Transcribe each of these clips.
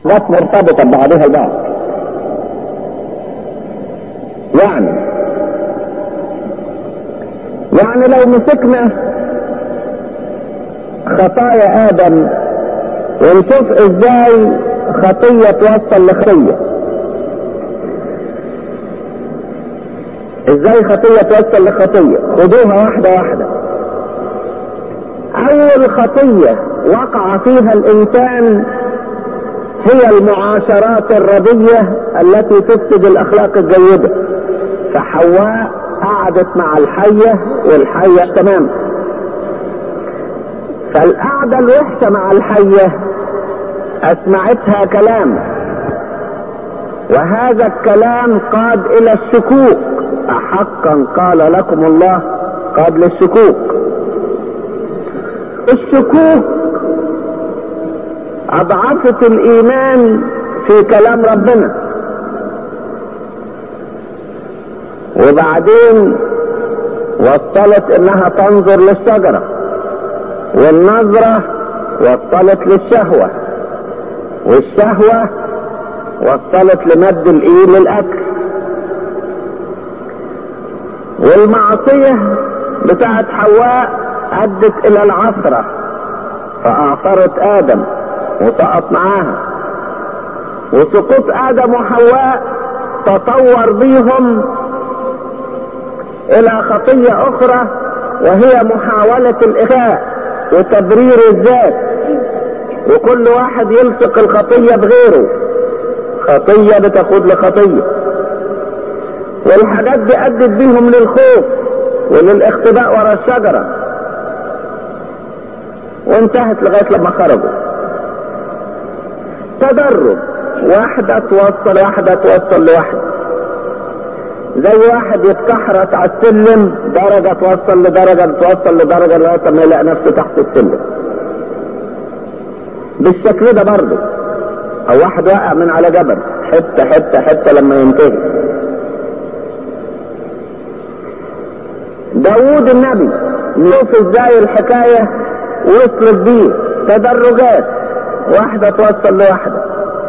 حاجات مرتبطة ببعضها البعض يعني يعني لو مسكنا خطايا ادم ونشوف ازاي خطية توصل لخطية ازاي خطية توصل لخطية خدوها واحدة واحدة اول خطية وقع فيها الانسان هي المعاشرات الردية التي تفسد الاخلاق الجيدة فحواء قعدت مع الحية والحية تمام فالقعدة الوحشة مع الحية اسمعتها كلام وهذا الكلام قاد الى الشكوك احقا قال لكم الله قاد للشكوك الشكوك اضعفت الايمان في كلام ربنا وبعدين وصلت انها تنظر للشجرة والنظرة وصلت للشهوة والشهوة وصلت لمد الايد للاكل والمعصية بتاعت حواء ادت الى العثرة فاعثرت ادم وسقط معاها وسقوط ادم وحواء تطور بيهم الى خطية اخرى وهي محاولة الاخاء وتبرير الذات وكل واحد يلصق الخطية بغيره خطية بتقود لخطية والحاجات دي ادت بيهم للخوف وللاختباء ورا الشجرة وانتهت لغاية لما خرجوا تدرج واحدة توصل واحدة توصل لواحدة زي واحد يتكحرت على السلم درجة توصل لدرجة توصل لدرجة لغاية ما يلاقي نفسه تحت السلم بالشكل ده برضه او واحد وقع من على جبل حتة حتة حتة لما ينتهي داوود النبي نشوف ازاي الحكاية وصلت بيه تدرجات واحدة توصل لواحدة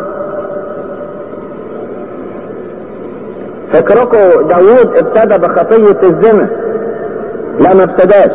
فكركم داوود ابتدى بخطية الزنا لا ما ابتداش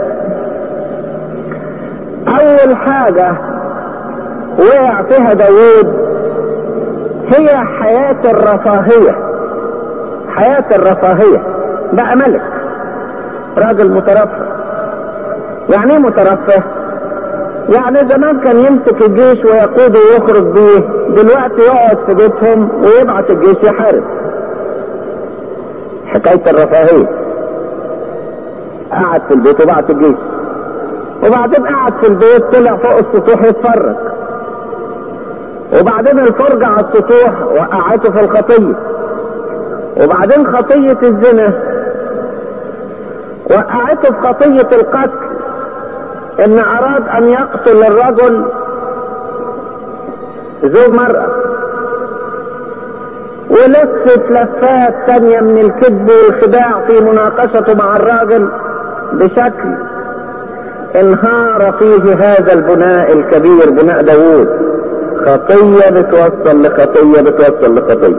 اول حاجة وقع فيها داوود هي حياة الرفاهية حياة الرفاهية بقى ملك راجل مترفه يعني ايه مترفه يعني زمان كان يمسك الجيش ويقوده ويخرج بيه دلوقتي يقعد في بيتهم ويبعت الجيش يحارب حكاية الرفاهية قعد في البيت وبعت الجيش وبعدين قعد في البيت طلع فوق السطوح يتفرج وبعدين الفرجة على السطوح وقعته في الخطية وبعدين خطية الزنا وقعته في خطية القتل ان اراد ان يقتل الرجل زوج مرأة ولفت لفات تانية من الكذب والخداع في مناقشته مع الراجل بشكل انهار فيه هذا البناء الكبير بناء داوود خطية بتوصل لخطية بتوصل لخطية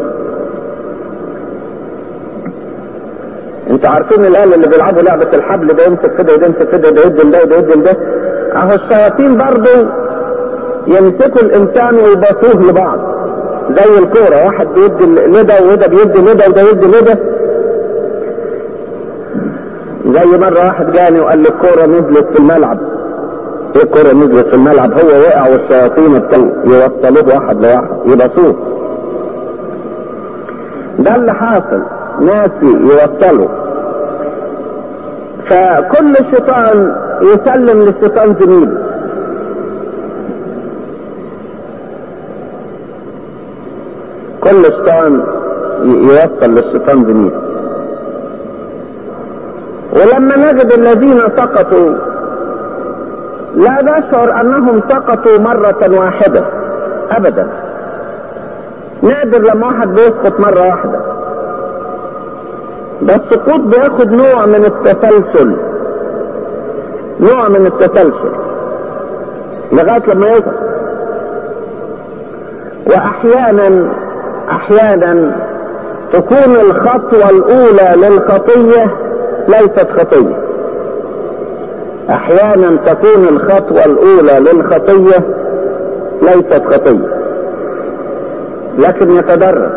انتوا عارفين الآلة اللي بيلعبوا لعبة الحبل ده يمسك كده وده يمسك كده ده يدي ده وده يدي ده اهو الشياطين برضه يمسكوا الانسان ويباصوه لبعض زي الكورة واحد بيدي لده وده بيدي لده وده يدي لده زي مرة واحد جاني وقال لي الكورة نزلت في الملعب ايه الكورة نزلت في الملعب هو وقع والشياطين يوصلوه واحد لواحد يبصوه ده اللي حاصل ناس يوصلوا فكل شيطان يسلم للشيطان زميله كل شيطان يوصل للشيطان زميله ولما نجد الذين سقطوا لا نشعر انهم سقطوا مرة واحدة ابدا نادر لما واحد بيسقط مرة واحدة ده السقوط بياخد نوع من التسلسل نوع من التسلسل لغاية لما يسقط واحيانا احيانا تكون الخطوة الاولى للخطية ليست خطية احيانا تكون الخطوة الاولى للخطية ليست خطية لكن يتدرج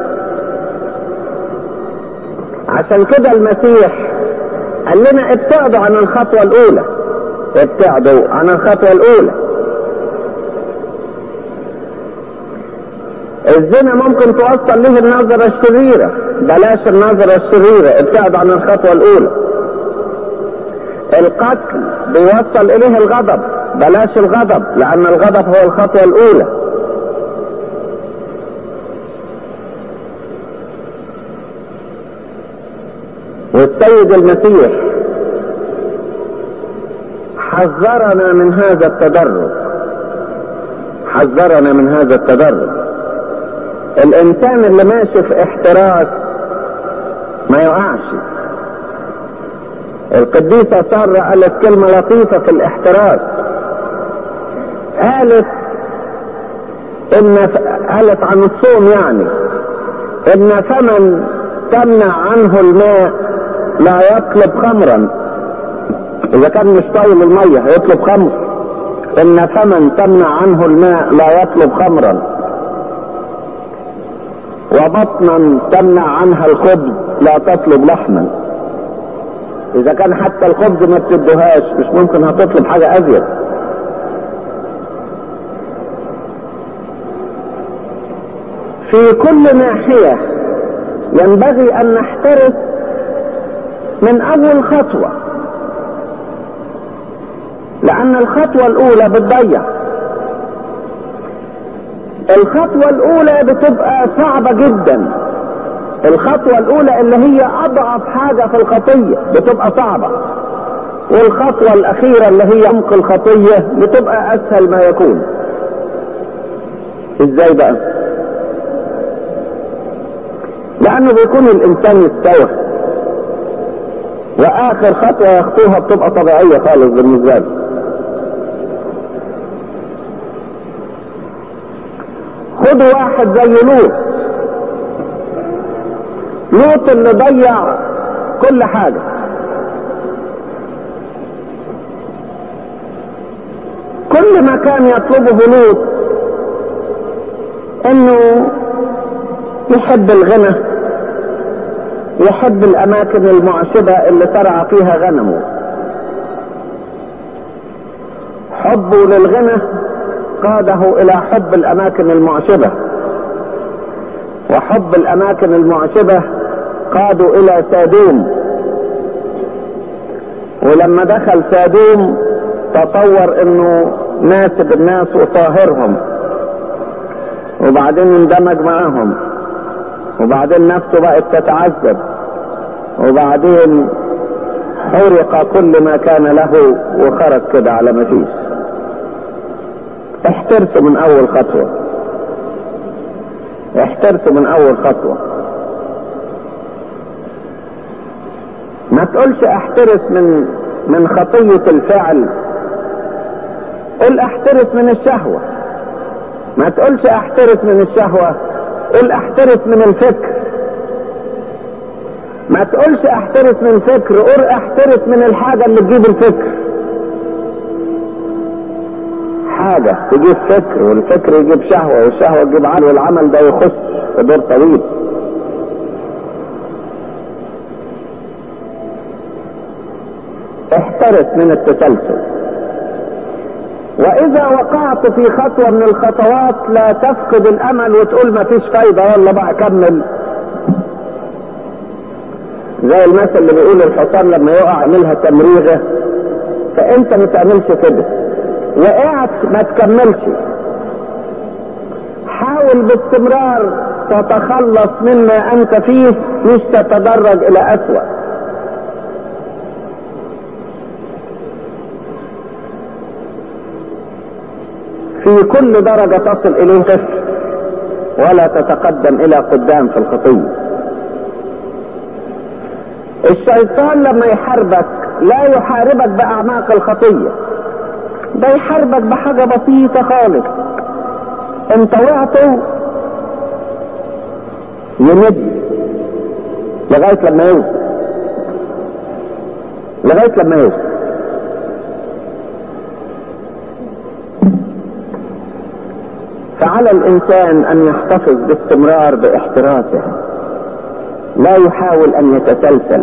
عشان كده المسيح قال لنا ابتعدوا عن الخطوة الاولى ابتعدوا عن الخطوة الاولى الزنا ممكن توصل له النظرة الشريرة بلاش النظرة الشريرة ابتعد عن الخطوة الاولى القتل بيوصل اليه الغضب بلاش الغضب لان الغضب هو الخطوة الاولى والسيد المسيح حذرنا من هذا التدرج حذرنا من هذا التدرج الانسان اللي ماشي في احتراس ما يقعش القديسة سارة قالت كلمة لطيفة في الاحتراس قالت ان قالت عن الصوم يعني ان فمن تمنع عنه الماء لا يطلب خمرا اذا كان مش طايل المية هيطلب خمر ان فمن تمنع عنه الماء لا يطلب خمرا وبطنا تمنع عنها الخبز لا تطلب لحما اذا كان حتى الخبز ما بتدهاش مش ممكن هتطلب حاجة ازيد في كل ناحية ينبغي ان نحترس من اول خطوة لان الخطوة الاولى بتضيع الخطوة الاولى بتبقى صعبة جدا الخطوة الاولى اللي هي اضعف حاجة في الخطية بتبقى صعبة والخطوة الاخيرة اللي هي عمق الخطية بتبقى اسهل ما يكون ازاي بقى لانه بيكون الانسان يستوى واخر خطوة يخطوها بتبقى طبيعية خالص بالنسبة له خدوا واحد زي لوط لوط اللي ضيع كل حاجة كل ما كان يطلبه لوط انه يحب الغنى يحب الاماكن المعشبة اللي ترعى فيها غنمه حبه للغنى قاده الى حب الاماكن المعشبة وحب الاماكن المعشبة قادوا الى سادوم ولما دخل سادوم تصور انه ناسب الناس وطاهرهم وبعدين اندمج معاهم وبعدين نفسه بقت تتعذب وبعدين حرق كل ما كان له وخرج كده على ما فيش احترسوا من اول خطوة احترسوا من اول خطوة ما تقولش احترس من من خطية الفعل قل احترس من الشهوة ما تقولش احترس من الشهوة قل احترس من الفكر ما تقولش احترس من الفكر قل احترس من الحاجة اللي تجيب الفكر حاجة تجيب فكر والفكر يجيب شهوة والشهوة تجيب عمل والعمل ده يخش في دور طويل احترس من التسلسل واذا وقعت في خطوة من الخطوات لا تفقد الامل وتقول ما فيش فايدة يلا بقى كمل زي المثل اللي بيقول الحصان لما يقع اعملها تمريغة فانت ما تعملش كده وقعت ما تكملش حاول باستمرار تتخلص مما انت فيه مش تتدرج الى اسوأ في كل درجة تصل اليه طفل ولا تتقدم الى قدام في الخطية الشيطان لما يحاربك لا يحاربك باعماق الخطية ده يحاربك بحاجة بسيطة خالص انت وقعته يمد لغاية لما يوصل لغاية لما يوصل فعلى الإنسان أن يحتفظ باستمرار باحتراسه لا يحاول أن يتسلسل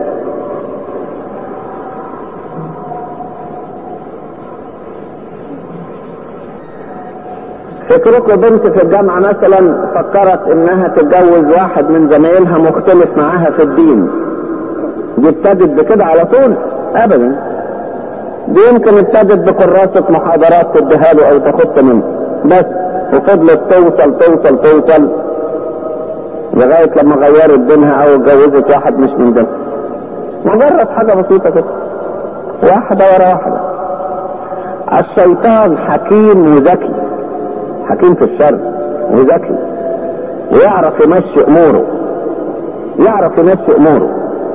فكركم بنت في الجامعة مثلا فكرت انها تتجوز واحد من زمايلها مختلف معاها في الدين دي ابتدت بكده على طول ابدا دي يمكن ابتدت بكراسة محاضرات تديها له او تاخدها منه بس وفضلت توصل توصل توصل لغاية لما غيرت دينها او اتجوزت واحد مش من دينها مجرد حاجة بسيطة كده واحدة ورا واحدة الشيطان حكيم وذكي حكيم في الشر وذكي ويعرف يمشي اموره يعرف يمشي اموره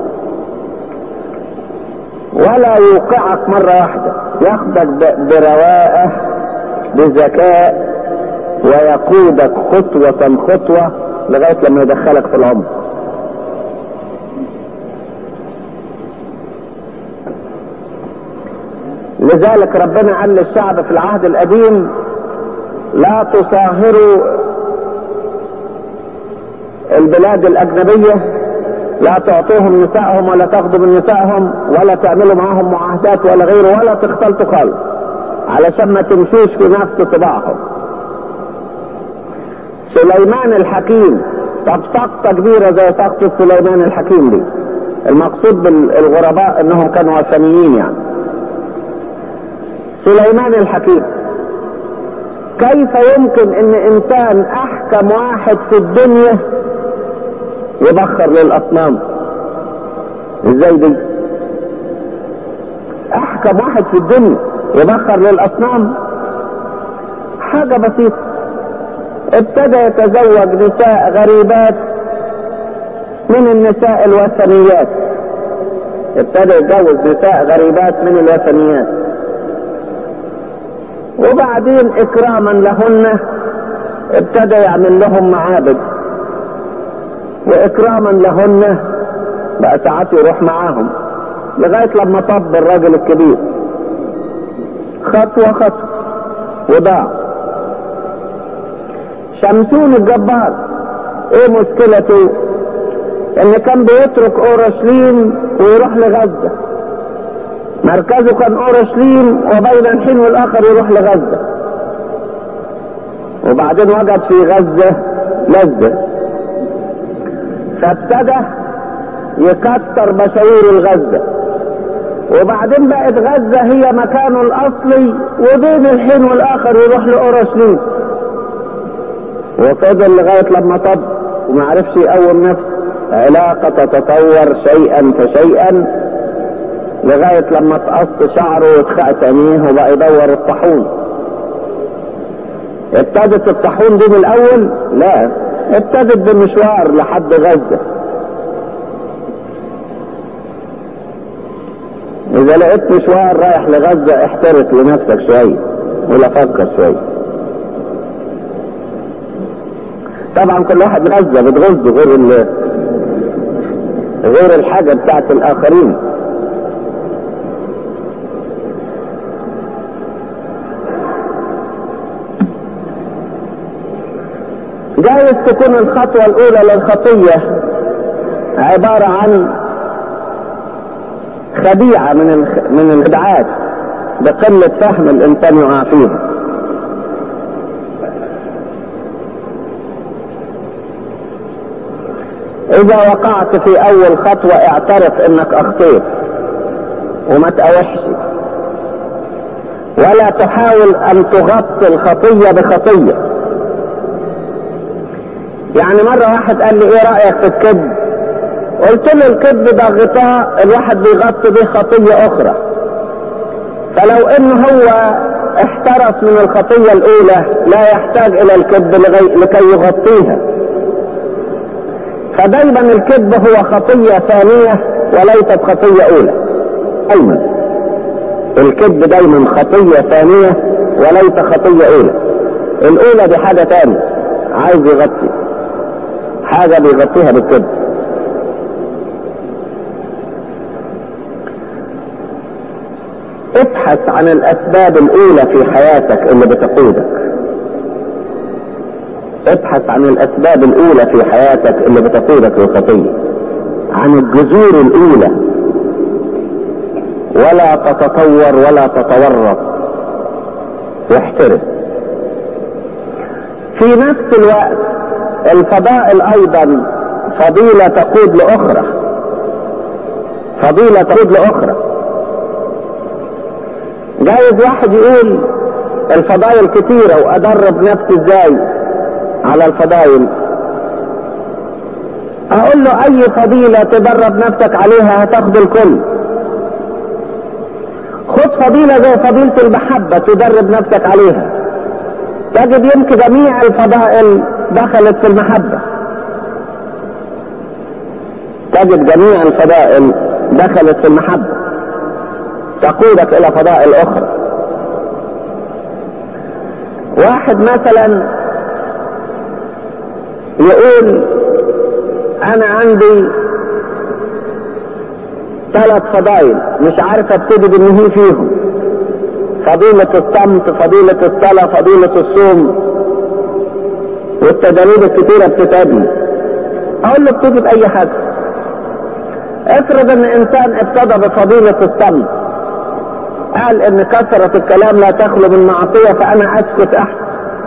ولا يوقعك مرة واحدة ياخدك برواءه بذكاء ويقودك خطوة خطوة لغاية لما يدخلك في العمر لذلك ربنا قال للشعب في العهد القديم لا تصاهروا البلاد الأجنبية لا تعطوهم نسائهم ولا تاخذوا من نسائهم ولا تعملوا معاهم معاهدات ولا غيره ولا تختلطوا خالص علشان ما تمشوش في نفس طباعهم سليمان الحكيم طب سقطة كبيرة زي سقطة سليمان الحكيم دي المقصود بالغرباء انهم كانوا وثنيين يعني سليمان الحكيم كيف يمكن ان انسان احكم واحد في الدنيا يبخر للاصنام ازاي دي احكم واحد في الدنيا يبخر للاصنام حاجة بسيطة ابتدى يتزوج نساء غريبات من النساء الوثنيات ابتدى يتجوز نساء غريبات من الوثنيات وبعدين اكراما لهن ابتدى يعمل لهم معابد واكراما لهن بقى ساعات يروح معاهم لغاية لما طب الراجل الكبير خطوة خطوة وضاع شمسون الجبار ايه مشكلته ان كان بيترك اورشليم ويروح لغزة مركزه كان اورشليم وبين الحين والاخر يروح لغزة وبعدين وجد في غزة لذة فابتدى يكسر مشاوير الغزة وبعدين بقت غزة هي مكانه الاصلي وبين الحين والاخر يروح لاورشليم وفضل لغاية لما طب وما عرفش يقوم نفسه علاقة تتطور شيئا فشيئا لغاية لما تقص شعره وتخعت عينيه وبقى يدور الطاحون ابتدت الطاحون دي من الاول لا ابتدت بمشوار لحد غزة اذا لقيت مشوار رايح لغزة احترق لنفسك شوية ولا فكر شوية طبعا كل واحد غزة بتغزه غير ال غير الحاجة بتاعت الاخرين جايز تكون الخطوة الاولى للخطية عبارة عن خديعة من الخ... من الخدعات بقلة فهم الانسان يقع فيها اذا وقعت في اول خطوة اعترف انك اخطيت وما تقاوحش ولا تحاول ان تغطي الخطية بخطية يعني مرة واحد قال لي ايه رأيك في الكذب قلت له الكذب ده غطاء الواحد بيغطي به خطية اخرى فلو ان هو احترس من الخطية الاولى لا يحتاج الى الكذب لكي يغطيها فدايما الكذب هو خطية ثانية وليست خطية اولى دايما الكذب دايما خطية ثانية وليس خطية اولى الاولى دي حاجة تانية عايز يغطي حاجة بيغطيها بالكذب ابحث عن الاسباب الاولى في حياتك اللي بتقودك ابحث عن الاسباب الاولى في حياتك اللي بتقودك للخطيه عن الجذور الاولى ولا تتطور ولا تتورط واحترس في نفس الوقت الفضائل ايضا فضيلة تقود لاخرى فضيلة تقود لاخرى جايز واحد يقول الفضائل كتيرة وادرب نفسي ازاي على الفضائل اقول له اي فضيلة تدرب نفسك عليها هتاخد الكل خد فضيلة زي فضيلة المحبة تدرب نفسك عليها تجد يمكن جميع الفضائل دخلت في المحبة تجد جميع الفضائل دخلت في المحبة تقودك الى فضائل اخرى واحد مثلا يقول انا عندي ثلاث فضائل مش عارف ابتدي بالنهي فيهم فضيلة الصمت فضيلة الصلاة فضيلة الصوم والتدريب الكتيرة بتتعبني اقول له ابتدي باي حاجة افرض ان انسان ابتدى بفضيلة الصمت قال ان كثرة الكلام لا تخلو من معصية فانا اسكت احسن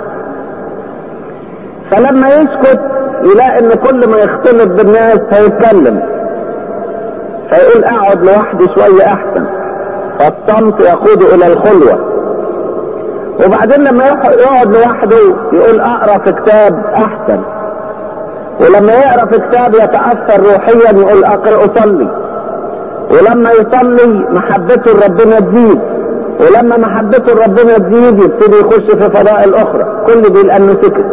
فلما يسكت يلاقي ان كل ما يختلط بالناس هيتكلم فيقول اقعد لوحدي شوية احسن فالصمت يقود الى الخلوة وبعدين لما يقعد لوحده يقول اقرا في كتاب احسن ولما يقرا في كتاب يتاثر روحيا يقول اقرا اصلي ولما يصلي محبته لربنا تزيد ولما محبته لربنا تزيد يبتدي يخش في فضائل اخرى كل دي لانه سكت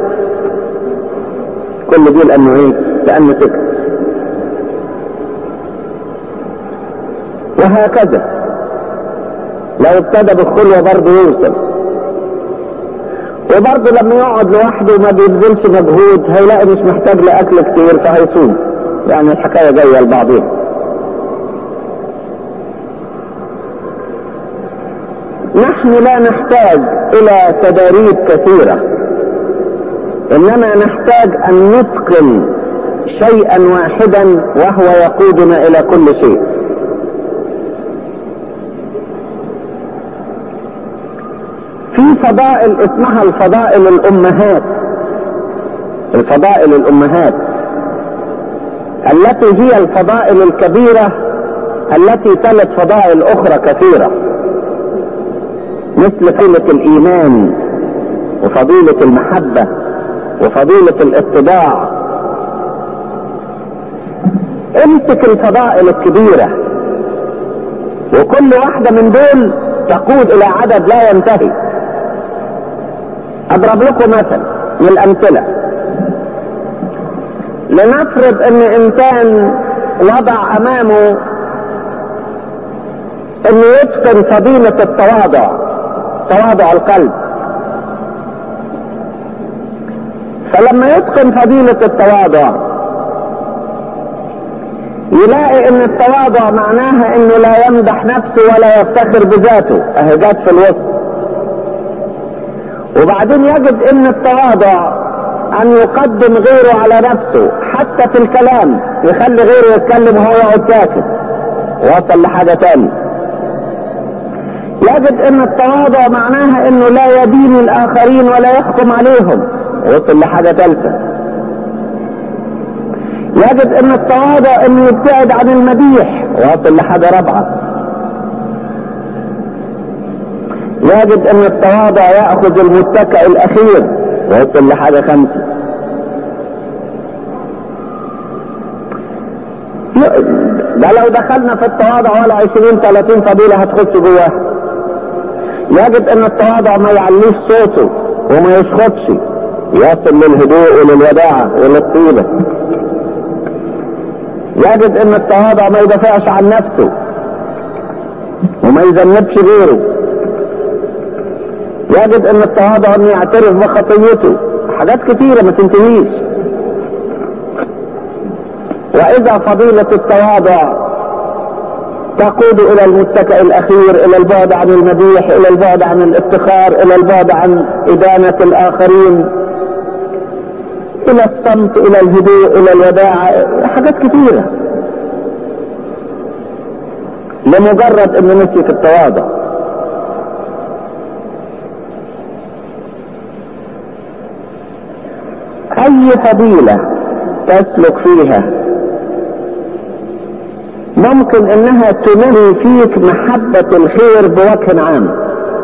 كل دي لانه ايه لانه سكت وهكذا لو ابتدى بالخلوة برضه يوصل وبرضه لما يقعد لوحده وما بيبذلش مجهود هيلاقي مش محتاج لاكل كتير فهيصوم يعني الحكاية جاية لبعضيها نحن لا نحتاج الى تداريب كثيرة انما نحتاج ان نتقن شيئا واحدا وهو يقودنا الى كل شيء في فضائل اسمها الفضائل الامهات الفضائل الامهات التي هي الفضائل الكبيرة التي تلت فضائل اخرى كثيرة مثل فضيلة الايمان وفضيلة المحبة وفضيلة الاتباع امسك الفضائل الكبيرة وكل واحدة من دول تقود الى عدد لا ينتهي اضرب لكم مثل من الامثلة لنفرض ان انسان وضع امامه انه يتقن فضيلة التواضع تواضع القلب فلما يتقن فضيلة التواضع يلاقي ان التواضع معناها انه لا يمدح نفسه ولا يفتخر بذاته اهي جت في الوسط وبعدين يجد ان التواضع ان يقدم غيره على نفسه حتى في الكلام يخلي غيره يتكلم وهو يقعد ساكت وصل لحاجة تاني يجد ان التواضع معناها انه لا يدين الاخرين ولا يحكم عليهم وصل لحاجة ثالثة يجد ان التواضع انه يبتعد عن المديح وصل لحاجة رابعة يجد ان التواضع يأخذ المتكئ الاخير وصل لحاجة خمسة ده لو دخلنا في التواضع ولا عشرين ثلاثين فضيلة هتخش جواه يجد ان التواضع ما يعليش صوته وما يسخطش يصل للهدوء وللوداعة وللطيبة يجد ان التواضع ما يدافعش عن نفسه وما يذنبش غيره يجد ان التواضع انه يعترف بخطيته حاجات كتيرة ما تنتهيش واذا فضيلة التواضع تقود الى المتكئ الاخير الى البعد عن المديح الى البعد عن الافتخار الى البعد عن ادانة الاخرين الى الصمت الى الهدوء الى الوداعة حاجات كثيرة لمجرد انه مشي في التواضع اي فضيلة تسلك فيها ممكن انها تنمي فيك محبة الخير بوجه عام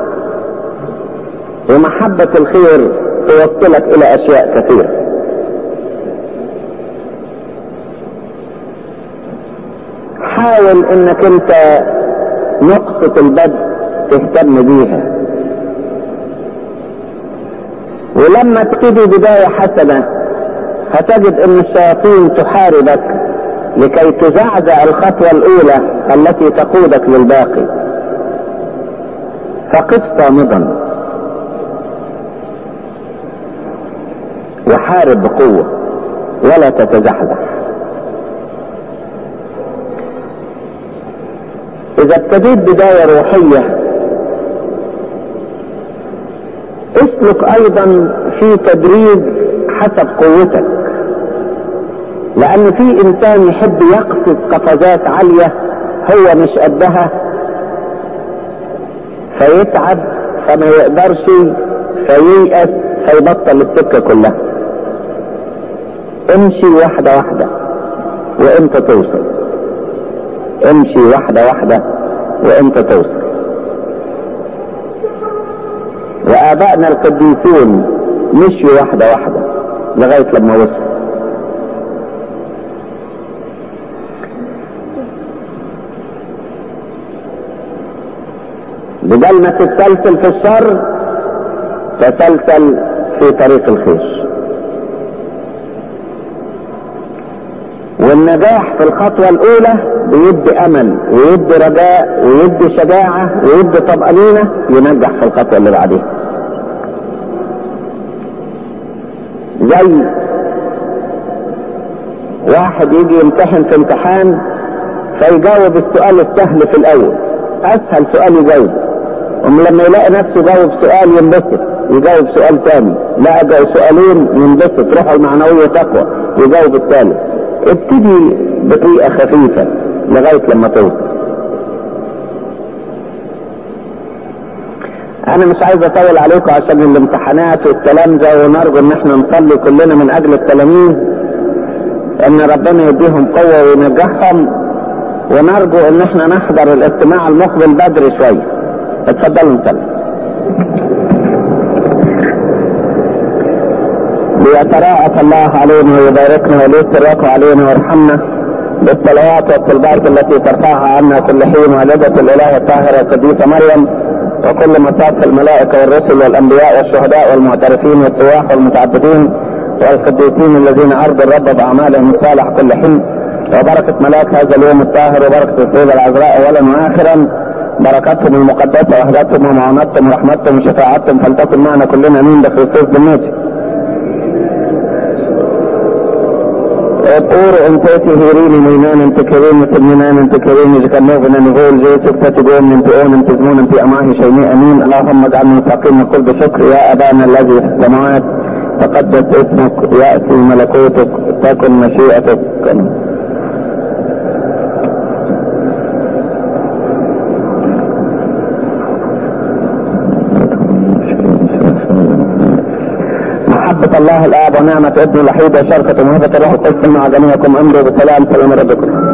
ومحبة الخير توصلك الى اشياء كثيرة حاول انك انت نقطة البدء تهتم بيها ولما تبتدي بداية حسنة هتجد ان الشياطين تحاربك لكي تزعزع الخطوة الاولى التي تقودك للباقي فقف صامدا وحارب بقوة ولا تتزحزح اذا ابتديت بداية روحية اسلك ايضا في تدريج حسب قوتك لان في انسان يحب يقفز قفزات عالية هو مش قدها فيتعب فما يقدرش فييأس فيبطل السكة كلها امشي واحدة واحدة وانت توصل امشي واحدة واحدة وانت توصل وابائنا القديسون مشوا واحدة واحدة لغاية لما وصل بدل ما تتسلسل في الشر تسلسل في طريق الخير والنجاح في الخطوة الأولى بيدي أمل ويدي رجاء ويدي شجاعة ويدي طمأنينة ينجح في الخطوة اللي بعديها. زي واحد يجي يمتحن في امتحان فيجاوب السؤال السهل في الأول أسهل سؤال يجاوب أم لما يلاقي نفسه جاوب سؤال ينبسط يجاوب سؤال ثاني لا سؤالين ينبسط روحه المعنوية تقوى يجاوب الثالث ابتدي بطريقة خفيفة لغاية لما توصل انا مش عايز اطول عليكم عشان الامتحانات والكلام ده ونرجو ان احنا نصلي كلنا من اجل التلاميذ ان ربنا يديهم قوة وينجحهم ونرجو ان احنا نحضر الاجتماع المقبل بدري شوية اتفضلوا نصلي ليتراءف الله علينا ويباركنا وليتراك علينا ويرحمنا بالصلوات والطلبات التي ترفعها عنا كل حين والدة الإله الطاهرة القديسة مريم وكل مصاف الملائكة والرسل والأنبياء والشهداء والمعترفين والسواح والمتعبدين والقديسين الذين عرضوا الرب بأعمالهم الصالح كل حين وبركة ملاك هذا اليوم الطاهر وبركة السيدة العذراء أولا وآخرا بركاتهم المقدسة وحدتهم ومعونتهم ورحمتهم وشفاعتهم فلتكن معنا كلنا امين بخريستوس بالنوتي اطور انتاتي هيرين مينان انت كريم تبنينان انت كريم جكنوغنا نقول جيسك تتقوم من تقوم من تزمون في اماه شيء امين اللهم اجعلنا مستقيم كل بشكر يا ابانا الذي في السماوات تقدس اسمك ياتي ملكوتك تكن مشيئتك محبة الله الآب ونعمة ابن الوحيد وشركة ومهبة الروح القدس مع جميعكم أمره بسلام سلام ربكم